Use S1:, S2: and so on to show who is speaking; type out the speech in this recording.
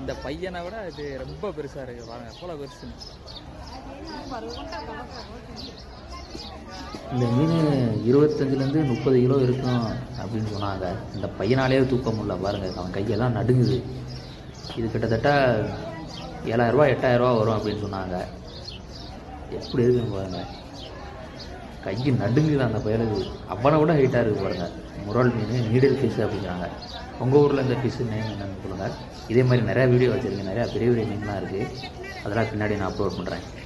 S1: இந்த பையனை விட இது ரொம்ப பெருசாக இருக்குது பாருங்க எவ்வளோ பெருசு
S2: இந்த மீன் இருபத்தஞ்சிலேருந்து முப்பது கிலோ இருக்கும் அப்படின்னு சொன்னாங்க இந்த பையனாலே தூக்க முடியல பாருங்கள் அவன் கையெல்லாம் நடுங்குது இது கிட்டத்தட்ட ஏழாயிரரூபா எட்டாயிரரூபா வரும் அப்படின்னு சொன்னாங்க எப்படி இருக்குன்னு பாருங்கள் கை நடுங்குது அந்த பயலுக்கு அவனை விட ஹைட்டாக இருக்குது பாருங்கள் முரல் மீன் நீடல் ஃபிஷ் அப்படிங்கிறாங்க உங்கள் ஊரில் இந்த ஃபிஷ் நேம் என்னன்னு சொல்லுங்கள் இதே மாதிரி நிறையா வீடியோ வச்சுருக்கேன் நிறையா பெரிய பெரிய மீன்லாம் இருக்குது அதெல்லாம் பின்னாடி நான் அப்லோட் பண்ணுறேன்